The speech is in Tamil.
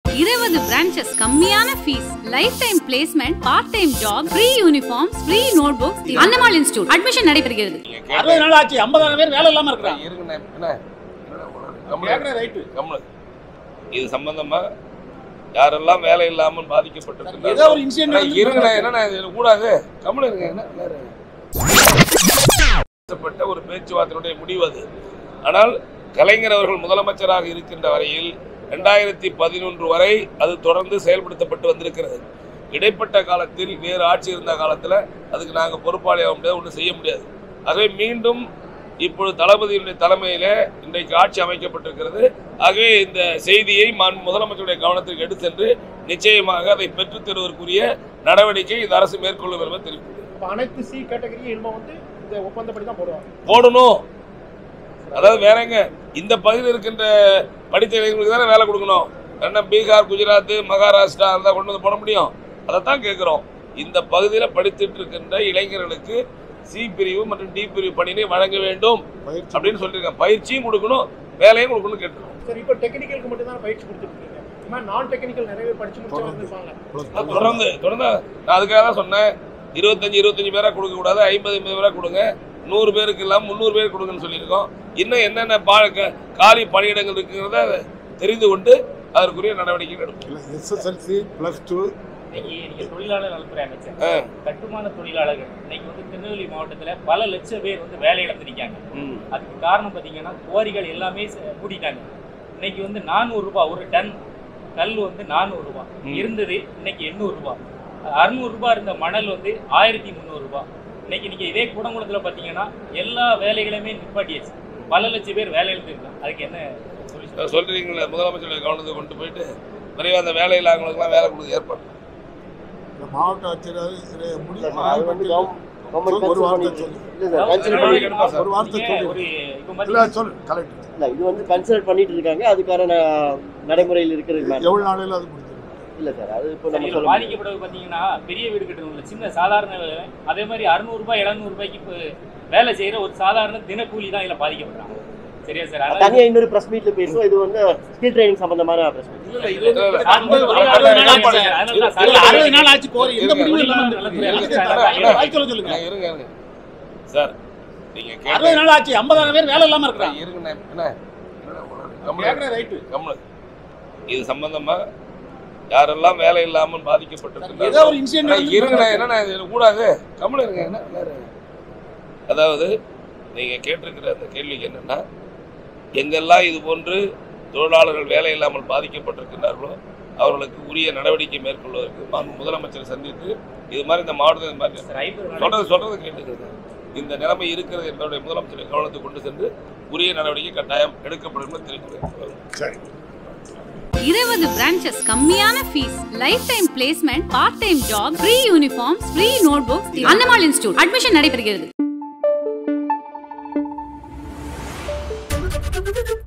இருபது பிரான்ச்சஸ் கம்மியான fees lifetime placement part time job free uniform free notebooks Annamal institute admission நடைபெறுகிறது நீங்க அறுபது கேட்ட நாள் ஆச்சு ஐம்பதாயிரம் பேர் வேலை இல்லாம இருக்கிறாங்க இருங்கண்ணே என்ன கேக்குற கம்முனு ரைட்டு கம்முனு இது சம்பந்தமா யாரெல்லாம் வேலை இல்லாமல் ஏதோ பாதிக்கப்பட்டிருக்கிறார்கள் ஒரு இன்சிடென்ட் அண்ணா, இருங்கண்ணே என்னண்ணே இது கூடாது கம்முனு இருங்க என்ன என்ன இருங்க. பேசப்பட்ட ஒரு பேச்சுவார்த்தையினுடைய முடிவு அது ஆனால் கலைஞர் அவர்கள் முதலமைச்சராக இருக்கின்ற வரையில் ரெண்டாயிரத்தி பதினொன்று வரை அது தொடர்ந்து செயல்படுத்தப்பட்டு வந்திருக்கிறது இடைப்பட்ட காலத்தில் வேறு ஆட்சி இருந்த காலத்தில் அதுக்கு நாங்கள் பொறுப்பாளியாக முடியாது ஒன்றும் செய்ய முடியாது ஆகவே மீண்டும் இப்பொழுது தளபதியினுடைய தலைமையிலே இன்றைக்கு ஆட்சி அமைக்கப்பட்டிருக்கிறது ஆகவே இந்த செய்தியை மாண்பு முதலமைச்சருடைய கவனத்திற்கு எடுத்து சென்று நிச்சயமாக அதை பெற்றுத் தருவதற்குரிய நடவடிக்கை இந்த அரசு மேற்கொள்ளும் என்பதை தெரிவிக்கிறேன் அப்ப அனைத்து சி கேட்டகரி இனிமே வந்து இந்த ஒப்பந்தப்படி தான் போடுவாங்க போடணும் அதாவது வேறங்க இந்த பகுதியில் இருக்கின்ற படித்த இளைஞர்களுக்கு தானே வேலை கொடுக்கணும் என்ன பீகார் குஜராத் மகாராஷ்டிரா இருந்தால் கொண்டு வந்து போட முடியும் அதைத்தான் கேட்குறோம் இந்த பகுதியில் படித்துட்டு இருக்கின்ற இளைஞர்களுக்கு சி பிரிவு மற்றும் டி பிரிவு பணியினை வழங்க வேண்டும் அப்படின்னு சொல்லியிருக்காங்க பயிற்சியும் கொடுக்கணும் வேலையும் கொடுக்கணும்னு கேட்டுருக்கோம் சரி இப்போ டெக்னிக்கலுக்கு மட்டும் தான் பயிற்சி கொடுத்துட்டு இருக்கீங்க இந்த மாதிரி நான் டெக்னிக்கல் நிறைய பேர் படிச்சு முடிச்சவங்க இருப்பாங்க அது தொடர்ந்து தொடர்ந்து நான் அதுக்காக தான் சொன்னேன் இருபத்தஞ்சு இருபத்தஞ்சு பேராக கொடுக்கக்கூடாது ஐம்பது ஐம்பது பேராக கொடுங்க நூறு பேருக்கு இல்லாமல் முந்நூறு பேர் கொடுங்கன்னு சொல்லியிருக்கோம் இன்னும் என்னென்ன பா க- காலி பணியிடங்கள் இருக்குங்கிறத தெரிந்து கொண்டு அதற்குரிய நடவடிக்கை எடுப்போம் எஸ்எஸ்எல்சி ப்ளஸ் டூ இன்னைக்கு நீங்க தொழிலாளர் நலத்துறை அமைச்சர் ஆ. கட்டுமான தொழிலாளர்கள் இன்னைக்கு வந்து திருநெல்வேலி மாவட்டத்துல பல லட்சம் பேர் வந்து வேலை இழந்திருக்காங்க ம். அதுக்கு காரணம் பாத்தீங்கன்னா குவாரிகள் எல்லாமே ச- மூடிட்டாங்க இன்னைக்கு வந்து நானூறு ரூபாய் ஒரு டன் கல் வந்து நானூறு ரூபாய் ம். இருந்தது இன்னைக்கு எண்ணூறு ரூபாய் அறுநூறு ரூபாய் இருந்த மணல் வந்து ஆயிரத்தி முந்நூறு ரூபாய் இன்னைக்கு நீங்க இதே குடங்குளத்துல பாத்தீங்கன்னா எல்லா வேலைகளையுமே நிப்பாட்டியாச்சு பல லட்சம் பேர் வேலை இழந்திருக்காங்க அதுக்கு என்ன சொல்யூஷன் அதான் சொல்றீங்களே முதலமைச்சருடைய கவனத்தை கொண்டு போயிட்டு விரைவாக அந்த வேலை இல்லாதவங்களுக்குலாம் வேலை கொடுக்க ஏற்பாடு இந்த மாவட்ட ஆட்சியர் இதை முடிவு அது வந்து கவர்மெண்ட் கவர்மெண்ட் ஒரு வார்த்தை கன்சல்ட் சொல்லு. பண்ணி இல்ல சார் கன்சல்ட் நடவடிக்கை பண்ணி எடுப்பா சார். ஒரு வார்த்தை நீங்க சொல்லு ஒரு இப்ப இல்ல பாத்தீங்கன்னா சொல்லு கலெக்டர் இல்ல இது வந்து கன்சல்ட் பண்ணிட்டு இருக்காங்க அதுக்கான ந- நடைமுறையில் இருக்கிறது மேடம் எவ்வளவு நாளையில அது முடிஞ்சிடும் இல்ல சார் அது இப்போ சரி, நம்ம இதுல சொல்ல முடியாது. பாதிக்கப்படுவது பாத்தீங்கன்னா பெரிய வீடு கட்டணும்ல சின்ன சாதாரண வேலை அதே மாதிரி அறுநூறு ரூபாய் எழுநூறு ரூபாய்க்கு இப்போ வேலை செய்யற ஒரு சாதாரண தினக்கூலி தான் இதுல பாதிக்கப்படுறாங்க சரியா சார் அதனால தனியா இன்னொரு பிரஸ் மீட்ல பேசுவோம் இது வந்து ஸ்கில் ட்ரைனிங் சம்பந்தமான பிரஸ் மீட் இல்ல, இல்ல, இது வந்து இல்ல, இல்ல. ஐம்பது தொழிலாளர் அறுபது நாள் நலத்துறை ஆச்சு. அதனால தான் இல்ல, சார் அறுபது நாள் ஆச்சு போறீங்க எந்த இருங்க. முடிவும் இல்லாம இருங்க. இருக்கு. இருங்க. எல்லாத்தையும் வாய் சொல்ல சொல்லுங்க நான் இருங்க இருங்க சார் நீங்க அறுபது கேட்ட நாள் ஆச்சு ஐம்பதாயிரம் பேர் வேலை இல்லாம இருக்கிறாங்க இருங்கண்ணே என்ன கம்முனு கேக்குற ரைட்டு கம்முனு இது சம்பந்தமா யாரெல்லாம் வேலை இல்லாமல் ஏதோ பாதிக்கப்பட்டிருக்கிறார்கள் ஒரு இன்சிடென்ட் அண்ணா, இருங்கண்ணே என்னண்ணே இது கூடாது கம்முனு இருங்க என்ன என்ன இருங்க. அதாவது நீங்க கேட்டிருக்கிற அந்த கேள்விக்கு என்னன்னா எங்கெல்லாம் இது போன்று தொழிலாளர்கள் வேலை இல்லாமல் பாதிக்கப்பட்டிருக்கிறார்களோ அவர்களுக்கு உரிய நடவடிக்கை மேற்கொள்வதற்கு மாண்பு முதலமைச்சரை சந்தித்து இது மாதிரி இந்த மாவட்டத்தில் இந்த மாதிரி சார், ஐம்பது நாள் சொல்றது சொல்றது கேட்டுக்கிறது இந்த நிலைமை இருக்கிறது என்பதை முதலமைச்சரை கவனத்துக்கு கொண்டு சென்று உரிய நடவடிக்கை கட்டாயம் எடுக்கப்படும் என்று தெரிவிக்கிறேன் சரி இருபது பிரான்ச்சஸ் கம்மியான fees lifetime placement part time job free uniform free notebooks Annamal institute admission நடைபெறுகிறது